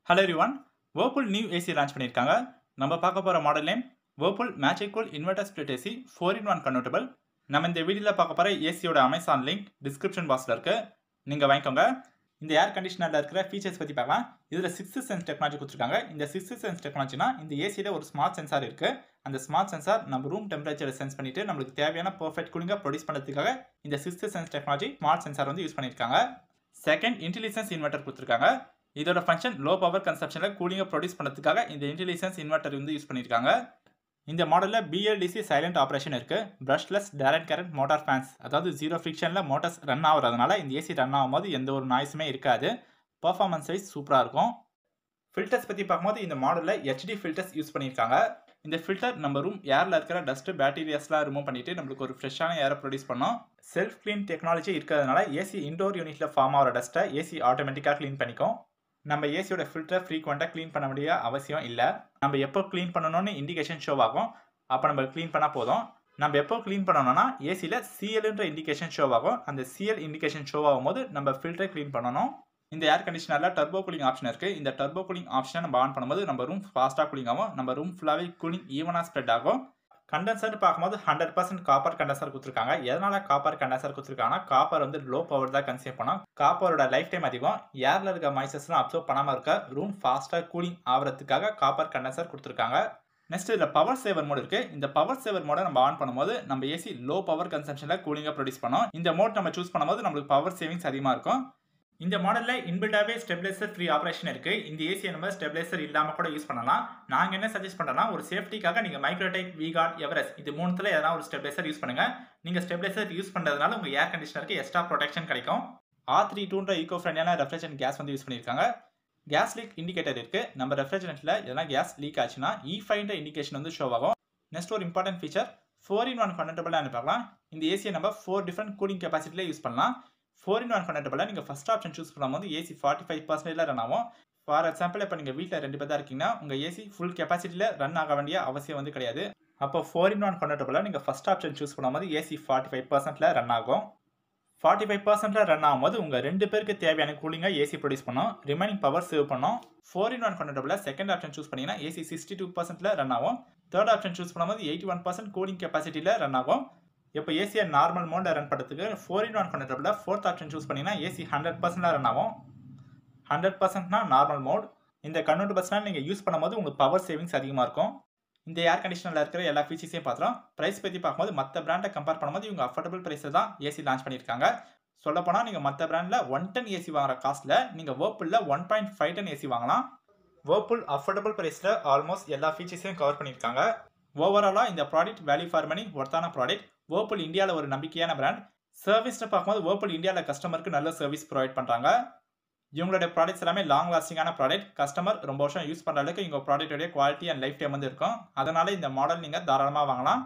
hello everyone Whirlpool new AC launch பண்ணியிருக்காங்க நம்ம பார்க்க போகிற model name Whirlpool magic cool inverter split AC four in one convertible நம்ம இந்த வீடியோவில் பார்க்க போகிற ஏசியோட அமேசான் லிங்க் டிஸ்கிரிப்ஷன் பாக்ஸில் இருக்குது நீங்கள் வாங்கிக்கோங்க இந்த ஏர் கண்டிஷனரில் இருக்கிற ஃபீச்சர்ஸ் பற்றி பார்க்கலாம் இதில் சிக்ஸ்த் சென்ஸ் டெக்னாலஜி கொடுத்துருக்காங்க இந்த சிக்ஸ்த் சென்ஸ் டெக்னாலஜினா இந்த ஏசியில் ஒரு ஸ்மார்ட் சென்சார் இருக்குது அந்த ஸ்மார்ட் சென்சார் நம்ம ரூம் டெம்பரேச்சரை சென்ஸ் பண்ணிட்டு நம்மளுக்கு தேவையான பர்ஃபெக்ட் கூலிங்காக ப்ரொடியூஸ் பண்ணுறதுக்காக இந்த sixth sense technology smart sensor வந்து யூஸ் பண்ணியிருக்காங்க செகண்ட் இன்டெலிஜென்ஸ் இன்வெர்டர் கொடுத்துருக்காங்க இதோட ஃபங்க்ஷன் லோ பவர் கன்சப்ஷனில் கூலிங்கை ப்ரொடியூஸ் பண்ணுறதுக்காக இந்த இன்டெலிஜென்ஸ் இன்வெர்டர் வந்து யூஸ் பண்ணியிருக்காங்க இந்த மாடலில் பிஎல்டிசி சைலண்ட் ஆப்ரேஷன் இருக்குது brushless direct current motor fans அதாவது ஜீரோ ஃபிக்ஷனில் மோட்டார்ஸ் ரன் ஆகுறதுனால இந்த ஏசி ரன் ஆகும்போது எந்த ஒரு நாய்ஸுமே இருக்காது பர்ஃபார்மன்ஸ் வைஸ் சூப்பராக இருக்கும் ஃபில்டர்ஸ் பற்றி பார்க்கும்போது இந்த மாடலில் ஹெச்டி ஃபில்டர்ஸ் யூஸ் பண்ணியிருக்காங்க இந்த ஃபில்டர் நம்ம ரூம் ஏரில் இருக்கிற டஸ்ட்டு பேக்டீரியாஸ்லாம் ரிமூவ் பண்ணிட்டு நம்மளுக்கு ஒரு ஃப்ரெஷ்ஷான ஏரை ப்ரொடியூஸ் பண்ணோம் செல்ஃப் க்ளீன் டெக்னாலஜி இருக்கிறதுனால ஏசி இன்டோர் யூனிட்டில் ஃபார்ம் ஆகிற டஸ்ட்டை ஏசி ஆட்டோமேட்டிக்காக க்ளீன் பண்ணிக்கும் நம்ம ஏசியோட ஃபில்டர் ஃப்ரீக்வெண்ட்டாக க்ளீன் பண்ண வேண்டிய அவசியம் இல்லை நம்ம எப்போ க்ளீன் பண்ணணும்னு இண்டிகேஷன் ஷோ ஆகும் அப்போ நம்ம க்ளீன் பண்ணால் போதும் நம்ம எப்போ க்ளீன் பண்ணணும்னா ஏசியில் சிஎல்ன்ற இண்டிகேஷன் ஷோ ஆகும் அந்த சிஎல் இண்டிகேஷன் ஷோ ஆகும்போது நம்ம ஃபில்டரை க்ளீன் பண்ணணும் இந்த ஏர் கண்டிஷனரில் டர்போ கூலிங் ஆப்ஷன் இருக்குது இந்த டர்போ கூலிங் ஆப்ஷனை நம்ம ஆன் பண்ணும்போது நம்ம ரூம் ஃபாஸ்ட்டாக கூலிங் ஆகும் நம்ம ரூம் ஃபுல்லாகவே கூலிங் ஈவனாக ஸ்ப்ரெட் ஆகும் கண்டென்சர் பார்க்கும்போது ஹண்ட்ரட் பர்சன்ட் காப்பர் கண்டென்சர் கொடுத்துருக்காங்க எதனால காப்பர் கண்டென்சர் கொடுத்துருக்காங்கன்னா காப்பர் வந்து லோ பவர் தான் கன்சியூம் பண்ணோம் காப்பரோட லைஃப் டைம் அதிகம் ஏரில் இருக்க மாய்ச்சர்ஸ்லாம் அப்சர்வ் பண்ணாமல் இருக்க ரூம் ஃபாஸ்ட்டாக கூலிங் ஆகிறதுக்காக காப்பர் கண்டென்சர் கொடுத்துருக்காங்க நெக்ஸ்ட் இதில் பவர் சேவர் மோட் இருக்குது இந்த பவர் சேவர் மோடை நம்ம ஆன் பண்ணும்போது நம்ம ஏசி லோ பவர் கன்சம்ஷனில் கூலிங்காக ப்ரொடியூஸ் பண்ணோம் இந்த மோட் நம்ம சூஸ் பண்ணும்போது நம்மளுக்கு பவர் சேவிங்ஸ் அதிகமாக இருக்கும் இந்த மாடலில் இன்பில்டாகவே ஸ்டெபிலைசர் ஃப்ரீ ஆப்ரேஷன் இருக்குது இந்த ஏசியை நம்ம ஸ்டெபிலைசர் இல்லாமல் கூட யூஸ் பண்ணலாம் நாங்கள் என்ன சஜஸ்ட் பண்ணுறோம்னா ஒரு சேஃப்டிக்காக நீங்கள் மைக்ரோடெக் விகாட் எவரெஸ் இது மூணுத்தில் எதனா ஒரு ஸ்டெபிலைசர் யூஸ் பண்ணுங்கள் நீங்கள் ஸ்டெபிலைசர் யூஸ் பண்ணுறதுனால உங்கள் ஏர் கண்டிஷனருக்கு எக்ஸ்ட்ரா ப்ரொடெக்ஷன் கிடைக்கும் ஆர் த்ரீ டூன்ற ஈகோ ஃப்ரெண்ட்லியான ரெஃப்ரிஜரண்ட் கேஸ் வந்து யூஸ் பண்ணியிருக்காங்க கேஸ் லீக் இண்டிகேட்டர் இருக்குது நம்ம ரெஃப்ரிஜரண்ட்டில் எதனா கேஸ் லீக் ஆச்சுன்னா இ ஃபைன்ற இண்டிகேஷன் வந்து ஷோ ஆகும் நெக்ஸ்ட் ஒரு important feature four in one கனெக்டபிளாக பார்க்கலாம் இந்த ஏசியை நம்ம ஃபோர் டிஃப்ரெண்ட் கூலிங் கெப்பாசிட்டியில் யூஸ் பண்ணலாம் ஃபோர் இன் ஒன் கனெக்டபிளாக நீங்கள் ஃபஸ்ட் ஆப்ஷன் சூஸ் பண்ணும்போது ஏசி ஃபார்ட்டி ஃபைவ் பர்சன்டேஜில் ரன் ஆகும் ஃபார் எக்ஸாம்பிள் இப்போ நீங்கள் வீட்டில் ரெண்டு பேர் தான் இருக்கீங்கன்னா உங்கள் ஏசி ஃபுல் கெப்பாசிட்டியில் ரன் ஆக வேண்டிய அவசியம் வந்து கிடையாது அப்போ ஃபோர் இன் ஒன் கனெக்டபிளாக நீங்கள் ஃபஸ்ட் ஆப்ஷன் சூஸ் பண்ணும்போது ஏசி ஃபார்ட்டி ஃபைவ் பர்சன்ட்டில் ரன் ஆகும் ஃபார்ட்டி ஃபைவ் பர்சன்ட்டில் ரன் ஆகும்போது உங்கள் ரெண்டு பேருக்கு தேவையான கூலிங்காக ஏசி ப்ரொடியூஸ் பண்ணும் ரிமைனிங் பவர் சேவ் பண்ணும் ஃபோர் இன் ஒன் கனெக்டபிளாக செகண்ட் ஆப்ஷன் சூஸ் பண்ணிங்கன்னா ஏசி சிக்ஸ்டி டூ பர்சன்ட்டில் ரன் ஆகும் தேர்ட் ஆப்ஷன் சூஸ் பண்ணும்போது எயிட்டி ஒன் பர்சன்ட் கூலிங் கெப்பாசிட்டியில் ரன் ஆகும் இப்போ ஏசியை நார்மல் மோடில் ரன் பண்ணுறதுக்கு ஃபோர் இன் ஒன் கனெக்டபிளில் ஃபோர்த் ஆப்ஷன் சூஸ் பண்ணிங்கன்னா ஏசி ஹண்ட்ரட் பர்சன்டில் ரன் ஆகும் ஹண்ட்ரட் பர்சன்ட்னா நார்மல் மோட் இந்த கன்வெர்ட் பஸ்னால் நீங்கள் யூஸ் பண்ணும்போது உங்களுக்கு பவர் சேவிங்ஸ் அதிகமாக இருக்கும் இந்த ஏர் கண்டிஷனரில் இருக்கிற எல்லா ஃபீச்சர்ஸையும் பார்த்துறோம் ப்ரைஸ் பற்றி பார்க்கும்போது மற்ற பிராண்டை கம்பேர் பண்ணும்போது இவங்க அஃபோர்டபுள் ப்ரைஸில் தான் ஏசி லான்ச் பண்ணியிருக்காங்க சொல்லப்போனால் நீங்கள் மற்ற பிராண்டில் ஒன் டன் ஏசி வாங்குற காஸ்ட்டில் நீங்கள் வேர்புல்ல one point five ton AC வாங்கலாம் வேர்புல் அஃபோர்டபுள் ப்ரைஸில் ஆல்மோஸ்ட் எல்லா ஃபீச்சர்ஸையும் கவர் பண்ணியிருக்காங்க ஓவராலாக இந்த ப்ராடக்ட் வேல்யூ ஃபார் மணி ஒர்த்தான ப்ராடக்ட் வேர்புல் இந்தியாவில் ஒரு நம்பிக்கையான பிராண்ட் சர்வீஸ்னு பார்க்கும்போது வேர்புல் இந்தியாவில் கஸ்டமருக்கு நல்ல சர்வீஸ் ப்ரொவைட் பண்ணுறாங்க இவங்களுடைய ப்ராடக்ட்ஸ் எல்லாமே லாங் லாஸ்டிங்கான ப்ராடக்ட் கஸ்டமர் ரொம்ப வருஷம் யூஸ் பண்ணுற அளவுக்கு இவங்க ப்ராடக்டோடைய குவாலிட்டி அண்ட் லைஃப் டைம் வந்து இருக்கும் அதனால் இந்த மாடல் நீங்கள் தாராளமாக வாங்கலாம்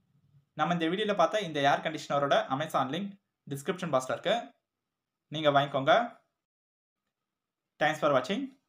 நம்ம இந்த வீடியோவில் பார்த்தா இந்த ஏர் கண்டிஷனரோட அமேசான் லிங்க் டிஸ்கிரிப்ஷன் பாக்ஸில் இருக்குது நீங்கள் வாங்கிக்கோங்க தேங்க்ஸ் ஃபார் வாட்சிங்